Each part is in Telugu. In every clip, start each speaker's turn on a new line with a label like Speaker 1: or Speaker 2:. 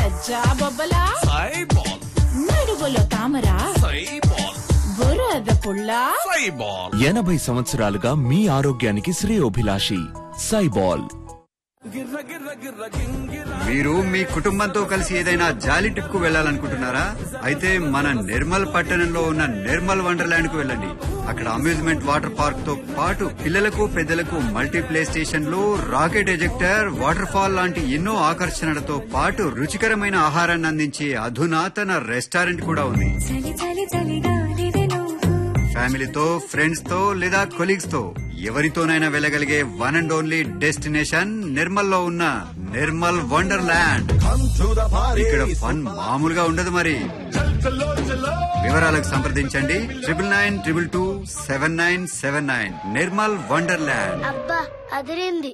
Speaker 1: సజ్జా బొబ్బలా
Speaker 2: సైబాల్
Speaker 1: నడుగులో తామర
Speaker 2: సైబాల్
Speaker 1: బురద పుల్ల
Speaker 2: సైబాల్
Speaker 3: ఎనభై సంవత్సరాలుగా మీ ఆరోగ్యానికి శ్రేయోభిలాషి సైబాల్
Speaker 2: గిర్ర గిర్ర గిర్ర గింగిర
Speaker 4: మీరు మీ కుటుంబంతో కలిసి ఏదైనా జాలీ ట్రిప్ కు వెళ్ళాలనుకుంటున్నారా అయితే మన నిర్మల్ పట్టణంలో ఉన్న నిర్మల్ వండర్లాండ్ కు వెళ్ళండి అక్కడ అమ్యూజ్మెంట్ వాటర్ పార్క్ తో పాటు పిల్లలకు పెద్దలకు మల్టీ ప్లే స్టేషన్లు రాకెట్ ఎజెక్టర్ వాటర్ ఫాల్ లాంటి ఎన్నో ఆకర్షణలతో పాటు రుచికరమైన ఆహారాన్ని అందించే అధునాతన రెస్టారెంట్ కూడా ఉంది
Speaker 5: చలి చలి చలిగాలివే నువ్వు
Speaker 4: ఫ్యామిలీతో ఫ్రెండ్స్ తో లేదా కొలీగ్స్ తో ఎవరితోనైనా వెళ్ళగలిగే one and only destination Nirmal లో ఉన్న నిర్మల్ వండర్లాండ్ ఇక్కడ ఫన్ మామూలుగా ఉండదు మరి వివరాలకు సంప్రదించండి triple nine triple two seven nine seven nine Nirmal wonderland
Speaker 6: అబ్బా అదిరింది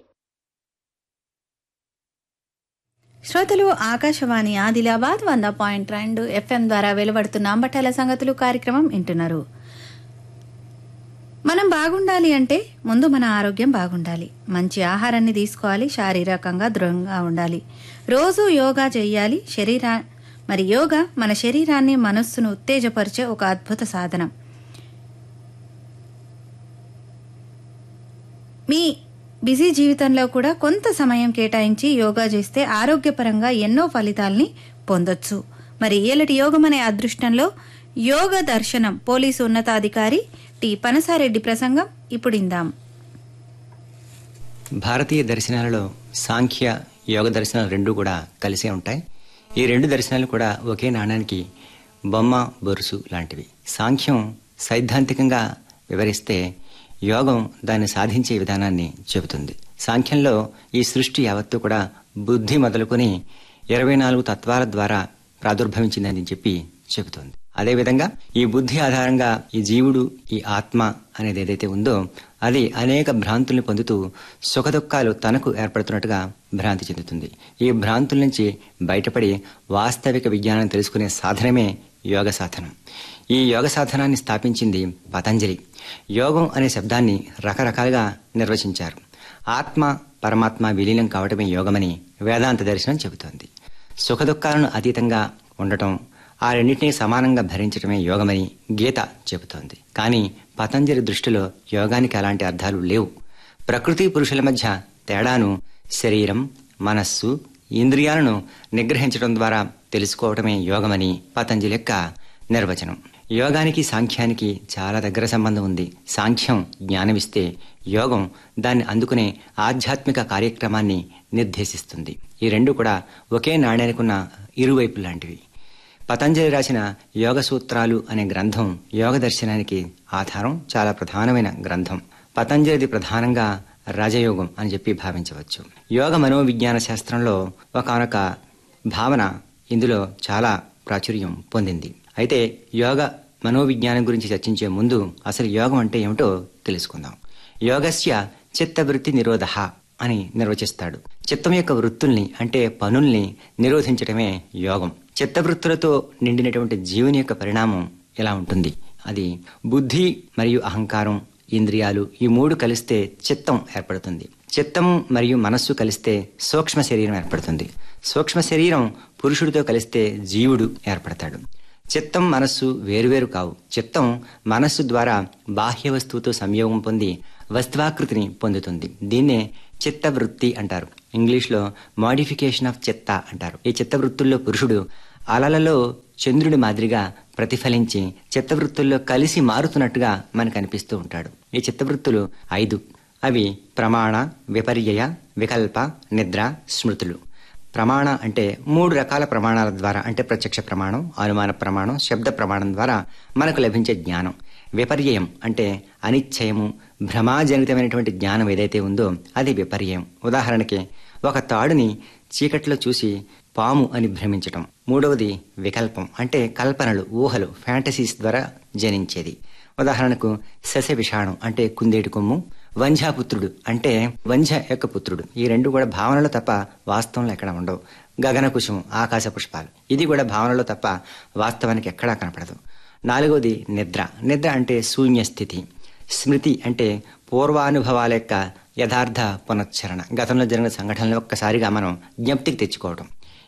Speaker 7: శ్రోతలు ఆకాశవాణి ఆదిలాబాద్ వంద పాయింట్ రెండు ఎఫ్ఎం ద్వారా వెలువడుతున్న అంబటాల సంగతులు కార్యక్రమం వింటున్నారు మనం బాగుండాలి అంటే ముందు మన ఆరోగ్యం బాగుండాలి మంచి ఆహారాన్ని తీసుకోవాలి శారీరకంగా దృఢంగా ఉండాలి రోజు యోగా చేయాలి శరీరా మరి యోగా మన శరీరాన్ని మనస్సును ఉత్తేజపరిచే ఒక అద్భుత సాధనం మీ బిజీ జీవితంలో కూడా కొంత సమయం కేటాయించి యోగా చేస్తే ఆరోగ్యపరంగా ఎన్నో ఫలితాల్ని పొందొచ్చు మరి ఏలటి యోగం అనే అదృష్టంలో యోగ దర్శనం పోలీసు ఉన్నతాధికారి టి పనసారెడ్డి ప్రసంగం ఇప్పుడు ఇందాం
Speaker 8: భారతీయ దర్శనాలలో సాంఖ్య యోగ దర్శనాలు రెండు కూడా కలిసే ఉంటాయి ఈ రెండు దర్శనాలు కూడా ఒకే నాణానికి బొమ్మ బొరుసు లాంటివి సాంఖ్యం సైద్ధాంతికంగా వివరిస్తే యోగం దాన్ని సాధించే విధానాన్ని చెబుతుంది సాంఖ్యంలో ఈ సృష్టి యావత్తు కూడా బుద్ధి మొదలుకొని ఇరవై నాలుగు తత్వాల ద్వారా ప్రాదుర్భవించిందని చెప్పి చెబుతోంది అదేవిధంగా ఈ బుద్ధి ఆధారంగా ఈ జీవుడు ఈ ఆత్మ అనేది ఏదైతే ఉందో అది అనేక భ్రాంతుల్ని పొందుతూ సుఖదుఖాలు తనకు ఏర్పడుతున్నట్టుగా భ్రాంతి చెందుతుంది ఈ భ్రాంతుల నుంచి బయటపడి వాస్తవిక విజ్ఞానం తెలుసుకునే సాధనమే యోగ సాధనం ఈ యోగ సాధనాన్ని స్థాపించింది పతంజలి యోగం అనే శబ్దాన్ని రకరకాలుగా నిర్వచించారు ఆత్మ పరమాత్మ విలీనం కావటమే యోగమని వేదాంత దర్శనం చెబుతోంది సుఖదుఖాలను అతీతంగా ఉండటం ఆ రెండింటినీ సమానంగా భరించడమే యోగమని గీత చెబుతోంది కానీ పతంజలి దృష్టిలో యోగానికి అలాంటి అర్థాలు లేవు ప్రకృతి పురుషుల మధ్య తేడాను శరీరం మనస్సు ఇంద్రియాలను నిగ్రహించడం ద్వారా తెలుసుకోవటమే యోగమని పతంజలి యొక్క నిర్వచనం యోగానికి సాంఖ్యానికి చాలా దగ్గర సంబంధం ఉంది సాంఖ్యం జ్ఞానమిస్తే యోగం దాన్ని అందుకునే ఆధ్యాత్మిక కార్యక్రమాన్ని నిర్దేశిస్తుంది ఈ రెండు కూడా ఒకే నాణ్యానికున్న ఇరువైపు లాంటివి పతంజలి రాసిన యోగ సూత్రాలు అనే గ్రంథం యోగ దర్శనానికి ఆధారం చాలా ప్రధానమైన గ్రంథం పతంజలిది ప్రధానంగా రాజయోగం అని చెప్పి భావించవచ్చు యోగ మనోవిజ్ఞాన శాస్త్రంలో ఒకనొక భావన ఇందులో చాలా ప్రాచుర్యం పొందింది అయితే యోగ మనోవిజ్ఞానం గురించి చర్చించే ముందు అసలు యోగం అంటే ఏమిటో తెలుసుకుందాం యోగస్య చిత్తవృత్తి నిరోధ అని నిర్వచిస్తాడు చిత్తం యొక్క వృత్తుల్ని అంటే పనుల్ని నిరోధించడమే యోగం చిత్తవృత్తులతో నిండినటువంటి జీవుని యొక్క పరిణామం ఎలా ఉంటుంది అది బుద్ధి మరియు అహంకారం ఇంద్రియాలు ఈ మూడు కలిస్తే చిత్తం ఏర్పడుతుంది చిత్తం మరియు మనస్సు కలిస్తే సూక్ష్మ శరీరం ఏర్పడుతుంది సూక్ష్మ శరీరం పురుషుడితో కలిస్తే జీవుడు ఏర్పడతాడు చిత్తం మనస్సు వేరువేరు కావు చిత్తం మనస్సు ద్వారా బాహ్య వస్తువుతో సంయోగం పొంది వస్తువాకృతిని పొందుతుంది దీన్నే చిత్తవృత్తి అంటారు ఇంగ్లీష్లో మాడిఫికేషన్ ఆఫ్ చిత్త అంటారు ఈ చిత్తవృత్తుల్లో పురుషుడు అలలలో చంద్రుడి మాదిరిగా ప్రతిఫలించి చిత్తవృత్తుల్లో కలిసి మారుతున్నట్టుగా మనకు అనిపిస్తూ ఉంటాడు ఈ చిత్తవృత్తులు ఐదు అవి ప్రమాణ విపర్యయ వికల్ప నిద్ర స్మృతులు ప్రమాణ అంటే మూడు రకాల ప్రమాణాల ద్వారా అంటే ప్రత్యక్ష ప్రమాణం అనుమాన ప్రమాణం శబ్ద ప్రమాణం ద్వారా మనకు లభించే జ్ఞానం విపర్యయం అంటే అనిశ్చయము భ్రమాజనితమైనటువంటి జ్ఞానం ఏదైతే ఉందో అది విపర్యయం ఉదాహరణకి ఒక తాడుని చీకట్లో చూసి పాము అని భ్రమించటం మూడవది వికల్పం అంటే కల్పనలు ఊహలు ఫ్యాంటసీస్ ద్వారా జనించేది ఉదాహరణకు శశ విషాణం అంటే కుందేటి కొమ్ము వంఝాపుత్రుడు అంటే వంఝ యొక్క పుత్రుడు ఈ రెండు కూడా భావనలో తప్ప వాస్తవంలో ఎక్కడ ఉండవు గగన కుసుమం ఆకాశ పుష్పాలు ఇది కూడా భావనలో తప్ప వాస్తవానికి ఎక్కడా కనపడదు నాలుగవది నిద్ర నిద్ర అంటే శూన్య స్థితి స్మృతి అంటే పూర్వానుభవాల యొక్క యథార్థ పునశ్చరణ గతంలో జరిగిన సంఘటనలు ఒక్కసారిగా మనం జ్ఞప్తికి తెచ్చుకోవడం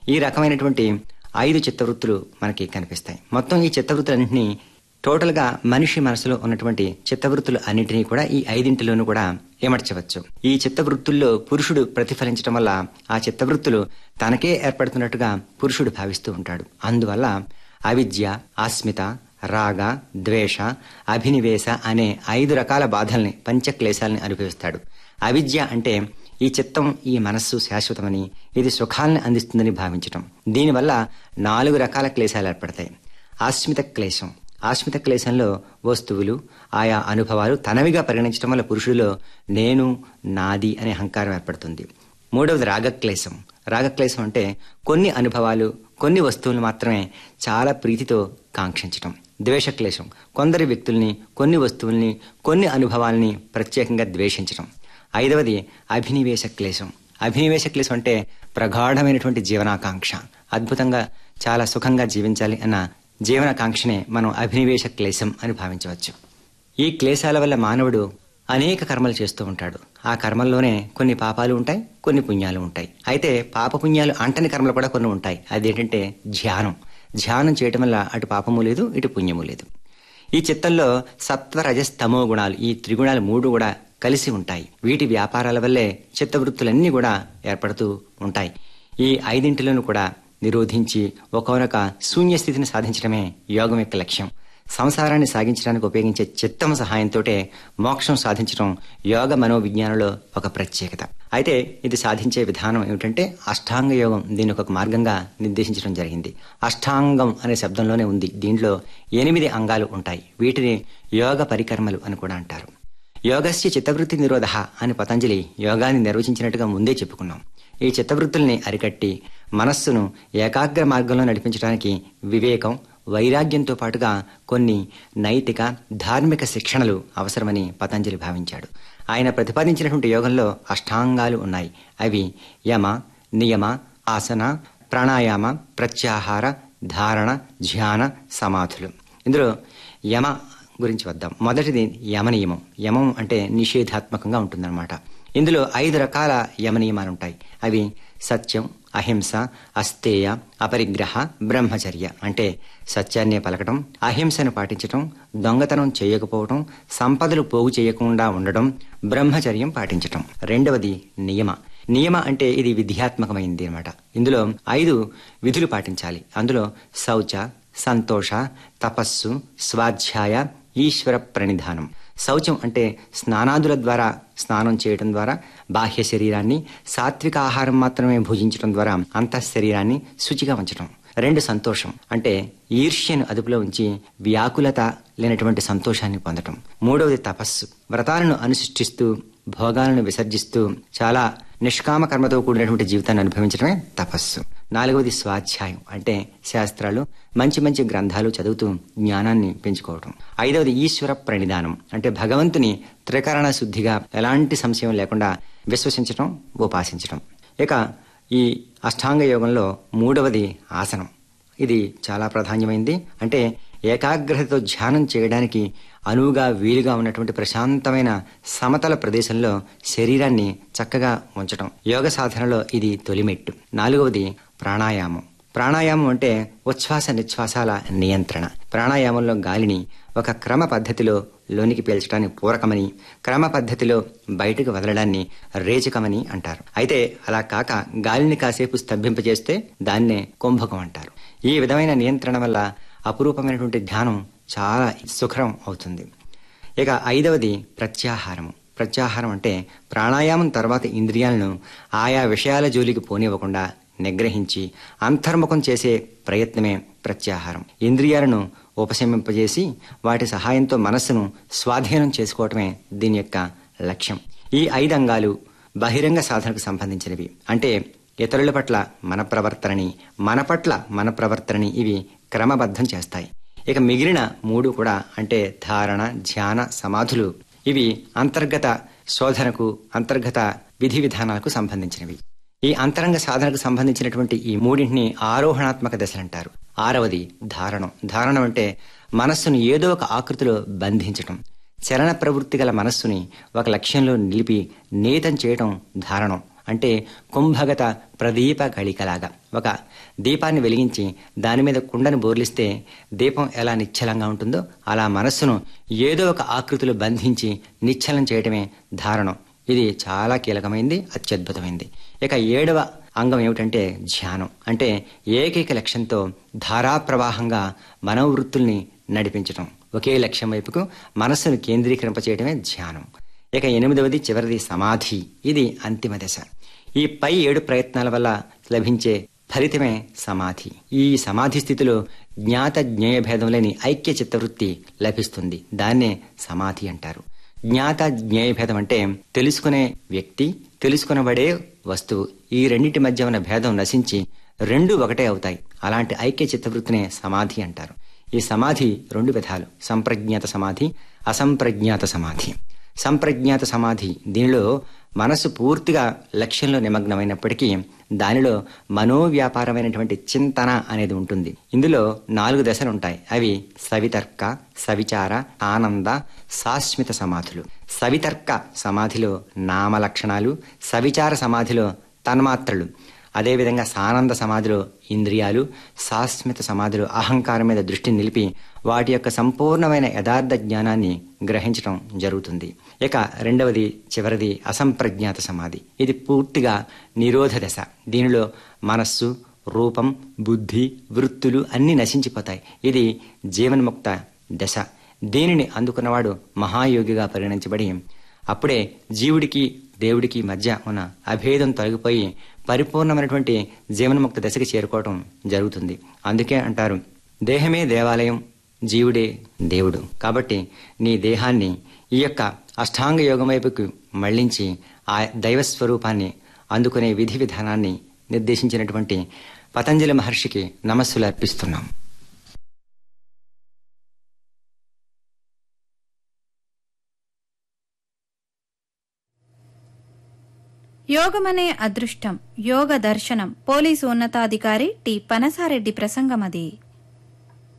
Speaker 8: ఈ రకమైనటువంటి ఐదు చిత్తవృత్తులు మనకి కనిపిస్తాయి మొత్తం ఈ చిత్తవృత్తులన్నింటినీ టోటల్ గా మనిషి మనసులో ఉన్నటువంటి చిత్తవృత్తులు అన్నింటినీ కూడా ఈ ఐదింటిలోనూ కూడా ఏమర్చవచ్చు ఈ చిత్తవృత్తుల్లో పురుషుడు ప్రతిఫలించడం వల్ల ఆ చిత్తవృత్తులు తనకే ఏర్పడుతున్నట్టుగా పురుషుడు భావిస్తూ ఉంటాడు అందువల్ల అవిద్య అస్మిత రాగ ద్వేష అభినివేశ అనే ఐదు రకాల బాధల్ని పంచక్లేశాలని అనుభవిస్తాడు అవిద్య అంటే ఈ చిత్తం ఈ మనస్సు శాశ్వతమని ఇది సుఖాలను అందిస్తుందని భావించటం దీనివల్ల నాలుగు రకాల క్లేశాలు ఏర్పడతాయి ఆస్మిత క్లేశం ఆస్మిత క్లేశంలో వస్తువులు ఆయా అనుభవాలు తనవిగా పరిగణించడం వల్ల పురుషుడిలో నేను నాది అనే అహంకారం ఏర్పడుతుంది మూడవది రాగక్లేశం రాగక్లేశం అంటే కొన్ని అనుభవాలు కొన్ని వస్తువులు మాత్రమే చాలా ప్రీతితో కాంక్షించటం ద్వేషక్లేశం కొందరి వ్యక్తుల్ని కొన్ని వస్తువుల్ని కొన్ని అనుభవాల్ని ప్రత్యేకంగా ద్వేషించటం ఐదవది అభినివేశ క్లేశం అభినివేశ క్లేశం అంటే ప్రగాఢమైనటువంటి జీవనాకాంక్ష అద్భుతంగా చాలా సుఖంగా జీవించాలి అన్న జీవనాకాంక్షనే మనం అభినివేశ క్లేశం అని భావించవచ్చు ఈ క్లేశాల వల్ల మానవుడు అనేక కర్మలు చేస్తూ ఉంటాడు ఆ కర్మల్లోనే కొన్ని పాపాలు ఉంటాయి కొన్ని పుణ్యాలు ఉంటాయి అయితే పాప పుణ్యాలు అంటని కర్మలు కూడా కొన్ని ఉంటాయి అదేంటంటే ధ్యానం ధ్యానం చేయటం వల్ల అటు పాపము లేదు ఇటు పుణ్యము లేదు ఈ చిత్తంలో సత్వ రజస్ తమో గుణాలు ఈ త్రిగుణాలు మూడు కూడా కలిసి ఉంటాయి వీటి వ్యాపారాల వల్లే చిత్తవృత్తులన్నీ కూడా ఏర్పడుతూ ఉంటాయి ఈ ఐదింటిలను కూడా నిరోధించి ఒకనొక శూన్య స్థితిని సాధించడమే యోగం యొక్క లక్ష్యం సంసారాన్ని సాగించడానికి ఉపయోగించే చిత్తం సహాయంతో మోక్షం సాధించడం యోగ మనోవిజ్ఞానంలో ఒక ప్రత్యేకత అయితే ఇది సాధించే విధానం ఏమిటంటే అష్టాంగ యోగం దీని ఒక మార్గంగా నిర్దేశించడం జరిగింది అష్టాంగం అనే శబ్దంలోనే ఉంది దీంట్లో ఎనిమిది అంగాలు ఉంటాయి వీటిని యోగ పరికర్మలు అని కూడా అంటారు యోగస్య చిత్తవృత్తి నిరోధ అని పతంజలి యోగాన్ని నిర్వచించినట్టుగా ముందే చెప్పుకున్నాం ఈ చిత్తవృత్తుల్ని అరికట్టి మనస్సును ఏకాగ్ర మార్గంలో నడిపించడానికి వివేకం వైరాగ్యంతో పాటుగా కొన్ని నైతిక ధార్మిక శిక్షణలు అవసరమని పతంజలి భావించాడు ఆయన ప్రతిపాదించినటువంటి యోగంలో అష్టాంగాలు ఉన్నాయి అవి యమ నియమ ఆసన ప్రాణాయామ ప్రత్యాహార ధారణ ధ్యాన సమాధులు ఇందులో యమ గురించి వద్దాం మొదటిది యమ నియమం యమం అంటే నిషేధాత్మకంగా ఉంటుందన్నమాట ఇందులో ఐదు రకాల యమ నియమాలు ఉంటాయి అవి సత్యం అహింస అస్తేయ అపరిగ్రహ బ్రహ్మచర్య అంటే సత్యాన్నే పలకటం అహింసను పాటించటం దొంగతనం చేయకపోవటం సంపదలు పోగు చేయకుండా ఉండడం బ్రహ్మచర్యం పాటించటం రెండవది నియమ నియమ అంటే ఇది విధ్యాత్మకమైంది అనమాట ఇందులో ఐదు విధులు పాటించాలి అందులో శౌచ సంతోష తపస్సు స్వాధ్యాయ ఈశ్వర ప్రణిధానం శౌచం అంటే స్నానాదుల ద్వారా స్నానం చేయటం ద్వారా బాహ్య శరీరాన్ని సాత్విక ఆహారం మాత్రమే భుజించడం ద్వారా అంతః శరీరాన్ని శుచిగా ఉంచడం రెండు సంతోషం అంటే ఈర్ష్యను అదుపులో ఉంచి వ్యాకులత లేనటువంటి సంతోషాన్ని పొందటం మూడవది తపస్సు వ్రతాలను అనుసృష్టిస్తూ భోగాలను విసర్జిస్తూ చాలా నిష్కామ కర్మతో కూడినటువంటి జీవితాన్ని అనుభవించడమే తపస్సు నాలుగవది స్వాధ్యాయం అంటే శాస్త్రాలు మంచి మంచి గ్రంథాలు చదువుతూ జ్ఞానాన్ని పెంచుకోవటం ఐదవది ఈశ్వర ప్రణిధానం అంటే భగవంతుని త్రికరణ శుద్ధిగా ఎలాంటి సంశయం లేకుండా విశ్వసించటం ఉపాసించటం ఇక ఈ అష్టాంగ యోగంలో మూడవది ఆసనం ఇది చాలా ప్రాధాన్యమైంది అంటే ఏకాగ్రతతో ధ్యానం చేయడానికి అనువుగా వీలుగా ఉన్నటువంటి ప్రశాంతమైన సమతల ప్రదేశంలో శరీరాన్ని చక్కగా ఉంచటం యోగ సాధనలో ఇది తొలిమెట్టు నాలుగవది ప్రాణాయామం ప్రాణాయామం అంటే ఉచ్ఛ్వాస నిశ్వాసాల నియంత్రణ ప్రాణాయామంలో గాలిని ఒక క్రమ పద్ధతిలో లోనికి పీల్చడానికి పూరకమని క్రమ పద్ధతిలో బయటకు వదలడాన్ని రేచకమని అంటారు అయితే అలా కాక గాలిని కాసేపు స్తంభింపజేస్తే దాన్నే కుంభకం అంటారు ఈ విధమైన నియంత్రణ వల్ల అపురూపమైనటువంటి ధ్యానం చాలా సుఖరం అవుతుంది ఇక ఐదవది ప్రత్యాహారం ప్రత్యాహారం అంటే ప్రాణాయామం తర్వాత ఇంద్రియాలను ఆయా విషయాల జోలికి పోనివ్వకుండా నిగ్రహించి అంతర్ముఖం చేసే ప్రయత్నమే ప్రత్యాహారం ఇంద్రియాలను ఉపశమింపజేసి వాటి సహాయంతో మనస్సును స్వాధీనం చేసుకోవటమే దీని యొక్క లక్ష్యం ఈ ఐదు అంగాలు బహిరంగ సాధనకు సంబంధించినవి అంటే ఇతరుల పట్ల మన ప్రవర్తనని మన పట్ల మన ప్రవర్తనని ఇవి క్రమబద్ధం చేస్తాయి ఇక మిగిలిన మూడు కూడా అంటే ధారణ ధ్యాన సమాధులు ఇవి అంతర్గత శోధనకు అంతర్గత విధి విధానాలకు సంబంధించినవి ఈ అంతరంగ సాధనకు సంబంధించినటువంటి ఈ మూడింటిని ఆరోహణాత్మక దశలంటారు ఆరవది ధారణం ధారణం అంటే మనస్సును ఏదో ఒక ఆకృతిలో బంధించటం చలన ప్రవృత్తి గల మనస్సుని ఒక లక్ష్యంలో నిలిపి నీతం చేయటం ధారణం అంటే కుంభగత ప్రదీప గళికలాగా ఒక దీపాన్ని వెలిగించి దాని మీద కుండను బోర్లిస్తే దీపం ఎలా నిశ్చలంగా ఉంటుందో అలా మనస్సును ఏదో ఒక ఆకృతిలో బంధించి నిశ్చలం చేయటమే ధారణం ఇది చాలా కీలకమైంది అత్యద్భుతమైంది ఇక ఏడవ అంగం ఏమిటంటే ధ్యానం అంటే ఏకైక లక్ష్యంతో ధారాప్రవాహంగా మనోవృత్తుల్ని నడిపించటం ఒకే లక్ష్యం వైపుకు మనస్సును కేంద్రీకరింపచేయడమే ధ్యానం ఇక ఎనిమిదవది చివరిది సమాధి ఇది అంతిమ దశ ఈ పై ఏడు ప్రయత్నాల వల్ల లభించే ఫలితమే సమాధి ఈ సమాధి స్థితిలో జ్ఞాత జ్ఞేయ భేదం లేని ఐక్య చిత్తవృత్తి లభిస్తుంది దాన్నే సమాధి అంటారు జ్ఞాత జ్ఞేయ భేదం అంటే తెలుసుకునే వ్యక్తి తెలుసుకునబడే వస్తువు ఈ రెండింటి మధ్య ఉన్న భేదం నశించి రెండు ఒకటే అవుతాయి అలాంటి ఐక్య చిత్తవృత్తినే సమాధి అంటారు ఈ సమాధి రెండు విధాలు సంప్రజ్ఞాత సమాధి అసంప్రజ్ఞాత సమాధి సంప్రజ్ఞాత సమాధి దీనిలో మనసు పూర్తిగా లక్ష్యంలో నిమగ్నమైనప్పటికీ దానిలో మనోవ్యాపారమైనటువంటి చింతన అనేది ఉంటుంది ఇందులో నాలుగు దశలు ఉంటాయి అవి సవితర్క సవిచార ఆనంద శాశ్మిత సమాధులు సవితర్క సమాధిలో నామ లక్షణాలు సవిచార సమాధిలో తన్మాత్రలు అదేవిధంగా సానంద సమాధిలో ఇంద్రియాలు శాశ్వత సమాధిలో అహంకారం మీద దృష్టి నిలిపి వాటి యొక్క సంపూర్ణమైన యథార్థ జ్ఞానాన్ని గ్రహించడం జరుగుతుంది ఇక రెండవది చివరిది అసంప్రజ్ఞాత సమాధి ఇది పూర్తిగా నిరోధ దశ దీనిలో మనస్సు రూపం బుద్ధి వృత్తులు అన్నీ నశించిపోతాయి ఇది జీవన్ముక్త దశ దీనిని అందుకున్నవాడు మహాయోగిగా పరిగణించబడి అప్పుడే జీవుడికి దేవుడికి మధ్య ఉన్న అభేదం తొలగిపోయి పరిపూర్ణమైనటువంటి జీవన్ముక్త దశకి చేరుకోవటం జరుగుతుంది అందుకే అంటారు దేహమే దేవాలయం జీవుడే దేవుడు కాబట్టి నీ దేహాన్ని ఈ యొక్క అష్టాంగ యోగం వైపుకు మళ్లించి ఆ దైవ స్వరూపాన్ని అందుకునే విధి విధానాన్ని నిర్దేశించినటువంటి పతంజలి మహర్షికి నమస్సులు అర్పిస్తున్నాం
Speaker 7: యోగమనే అదృష్టం యోగ దర్శనం పోలీసు ఉన్నతాధికారి టి పనసారెడ్డి ప్రసంగమది